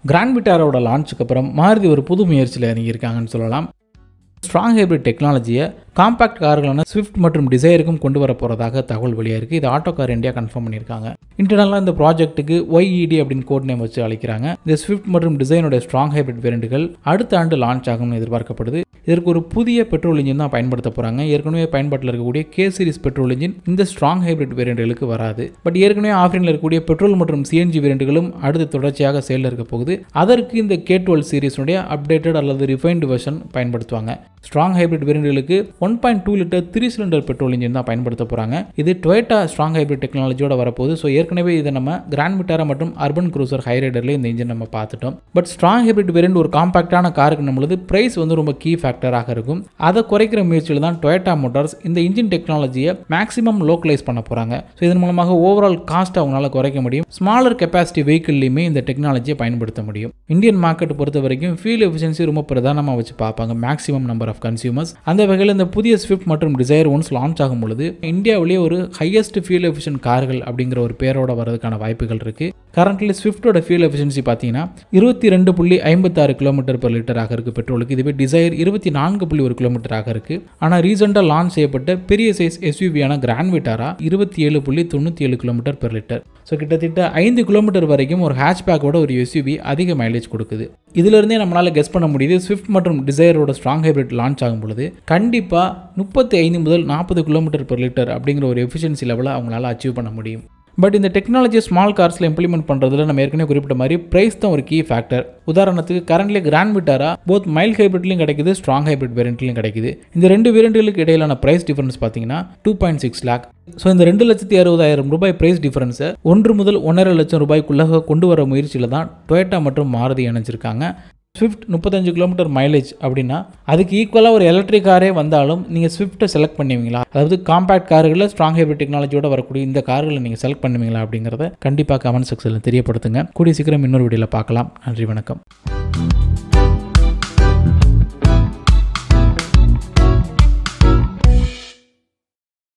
grand விட்டாரோட லான்ச்சுக்கு அப்புறம் மாருதி ஒரு புது முயற்சியில் இறங்கியிருக்காங்கன்னு சொல்லலாம் ஸ்ட்ராங் ஹைப்ரிட் டெக்னாலஜியை காம்பாக்ட் கார்களான ஸ்விஃப்ட் மற்றும் டிசைருக்கும் கொண்டு வர போகிறதாக தகவல் வெளியாக இருக்குது இது ஆட்டோ கார் இந்தியா கன்ஃபார்ம் பண்ணியிருக்காங்க இன்டர்னலாக இந்த ப்ராஜெக்ட்டுக்கு ஒய்இடி அப்படின்னு கோட் நேம் வச்சு அழைக்கிறாங்க இந்த ஸ்விஃப்ட் மற்றும் டிசைனோட ஸ்ட்ராங் ஹைப்ரிட் வேரியண்ட்டுகள் அடுத்த ஆண்டு லான்ச் ஆகும்னு எதிர்பார்க்கப்படுது இதற்கு ஒரு புதிய பெட்ரோல் இன்ஜின் தான் பயன்படுத்த போகிறாங்க ஏற்கனவே பயன்பாட்டில் இருக்கக்கூடிய கே சீரிஸ் பெட்ரோல் இன்ஜின் இந்த ஸ்ட்ராங் ஹைப்ரிட் வேரியண்ட்டுகளுக்கு வராது பட் ஏற்கனவே ஆஃபரிங்கில் இருக்கக்கூடிய பெட்ரோல் மற்றும் சிஎன்ஜி வேரியண்ட்டுகளும் அடுத்து தொடர்ச்சியாக செயலில் இருக்க போகுது அதற்கு இந்த கே டுவெல் சீரிஸுடைய அப்டேட்டட் அல்லது ரிஃபைன்டு வெர்ஷன் பயன்படுத்துவாங்க ஸ்ட்ராங் ஹைப்ரிட் வேரியண்ட்டுகளுக்கு one point two litre three cylinder petrol engine தான் பயன்படுத்த போகிறாங்க இது டொயட்டா ஸ்ட்ராங் ஹைப்ரிட் டெக்னாலஜியோட வரப்போகுது ஸோ ஏற்கனவே இதை நம்ம கிராண்ட் விட்டாரா மற்றும் அர்பன் க்ரூசர் ஹைரைடரில் இந்த இன்ஜின் நம்ம பார்த்துட்டோம் பட் ஸ்ட்ராங் ஹைப்ரிட் வேரியண்ட் ஒரு காம்பாக்டான காருக்கு நம்மளது பிரைஸ் வந்து ரொம்ப கீ ஃபேக்டராக இருக்கும் அதை குறைக்கிற முயற்சியில் தான் டொயட்டா மோட்டார்ஸ் இந்த இன்ஜின் டெக்னாலஜியை மேக்ஸிமம் லோக்கலைஸ் பண்ண போகிறாங்க ஸோ இதன் மூலமாக ஓவரால் காஸ்ட் அவங்களால குறைக்க முடியும் ஸ்மாலர் கெப்பாசிட்டி வெஹிக்கிள்லையுமே இந்த டெக்னாலஜியை பயன்படுத்த முடியும் இந்தியன் மார்க்கெட் பொறுத்த வரைக்கும் ஃபியூல் எஃபிஷியன்சி ரொம்ப பிரதானமாக வச்சு பார்ப்பாங்க மேக்ஸிமம் நம்பர் ஆஃப் கன்சியூமர்ஸ் அந்த வகையில் இந்த புதிய ஸ்விஃப்ட் மற்றும் டிசைர் ஒன்ஸ் லான்ச் ஆகும் பொழுது இந்தியாவிலேயே ஒரு ஹையஸ்ட் ஃபியூல் எஃபிஷியன்ட் கார்கள் அப்படிங்கிற ஒரு பேரோட வரதுக்கான வாய்ப்புகள் இருக்கு கரண்ட்லி ஸ்விஃப்டோட ஃபியூல் எஃபிஷியன்சி பார்த்தீங்கன்னா இருபத்தி ரெண்டு புள்ளி ஐம்பத்தாறு கிலோமீட்டர் பெர் லிட்டராக இருக்கு பெட்ரோலுக்கு இதுவே டிசைர் இருபத்தி நான்கு புள்ளி ஒரு கிலோமீட்டராக இருக்கு ஆனால் ரீசெண்டாக லான்ச் செய்யப்பட்ட பெரிய சைஸ் எஸ்யூவியான கிராண்ட் விட்டாரா இருபத்தி ஏழு புள்ளி தொண்ணூற்றி ஏழு கிலோமீட்டர் பெர் லிட்டர் ஸோ கிட்டத்தட்ட ஐந்து கிலோமீட்டர் வரைக்கும் ஒரு ஹேட்ச்பேக்கோட ஒரு எஸ்யூவி அதிக மைலேஜ் கொடுக்குது இதிலிருந்தே நம்மளால் கெஸ் பண்ண முடியுது ஸ்விஃப்ட் மற்றும் டிசைரோட ஸ்ட்ராங் ஹைப்ரிட் லான்ச் ஆகும் பொழுது கண்டிப்பாக முப்பத்தி ஐந்து முதல் நாற்பது கிலோமீட்டர் பெர் லிட்டர் அப்படிங்கிற ஒரு எஃபிஷியன்சி லெவலை அவங்களால அச்சீவ் பண்ண முடியும் பட் இந்த டெக்னாலஜி ஸ்மால் கார்ஸில் இம்ப்ளிமெண்ட் பண்ணுறதுல நம்ம ஏற்கனவே குறிப்பிட்ட மாதிரி ப்ரைஸ் தான் ஒரு கீ ஃபேக்டர் உதாரணத்துக்கு currently Grand Vitara both mild ஹைப்ரிட்லையும் கிடைக்குது ஸ்ட்ராங் ஹைப்ரிட் வேரியண்ட்லையும் கிடைக்குது இந்த ரெண்டு வேரியண்ட்டுகளுக்கு இடையிலான ப்ரைஸ் டிஃபரன்ஸ் பார்த்தீங்கன்னா two point six lakh so இந்த ரெண்டு லட்சத்தி அறுபதாயிரம் ரூபாய் ப்ரைஸ் டிஃபரன்ஸை ஒன்று முதல் ஒன்றரை லட்சம் ரூபாய்க்குள்ளாக கொண்டு வர முயற்சியில் தான் டொயட்டா மற்றும் மாருதி இணைஞ்சிருக்காங்க ஸ்விஃப்ட் முப்பத்தஞ்சு கிலோமீட்டர் மைலேஜ் அப்படின்னா அதுக்கு ஈக்குவலாக ஒரு எலக்ட்ரிக் காரே வந்தாலும் நீங்கள் ஸ்விஃப்ட்டை செலக்ட் பண்ணுவீங்களா அதாவது காம்பேக்ட் கார்களில் ஸ்ட்ராங் ஹைப்ரிட் டெக்னாலஜியோட வரக்கூடிய இந்த கார்களை நீங்கள் செலக்ட் பண்ணுவீங்களா அப்படிங்கிறத கண்டிப்பாக கமெண்ட் செக்ஷனில் தெரியப்படுத்துங்க கூடிய சீக்கிரம் இன்னொரு வீடியோவில் பார்க்கலாம் நன்றி வணக்கம்